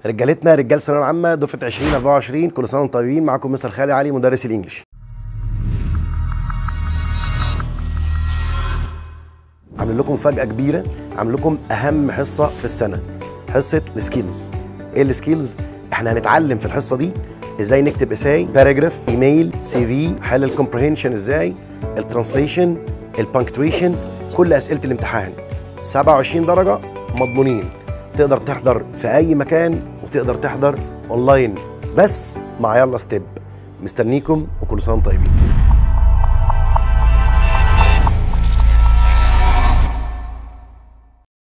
رجالتنا رجال الثانويه العامه دفعه 2024 كل سنه وانتم طيبين معاكم مستر خالد علي مدرس الانجليش عامل لكم مفاجاه كبيره عامل لكم اهم حصه في السنه حصه السكيلز ايه السكيلز احنا هنتعلم في الحصه دي ازاي نكتب اساي باراجراف ايميل سي في حل الكومبريهنشن ازاي الترانسليشن البانكتويشن كل اسئله الامتحان 27 درجه مضمونين تقدر تحضر في اي مكان وتقدر تحضر اونلاين بس مع يلا ستيب مستنيكم وكل سنه وانتم طيبين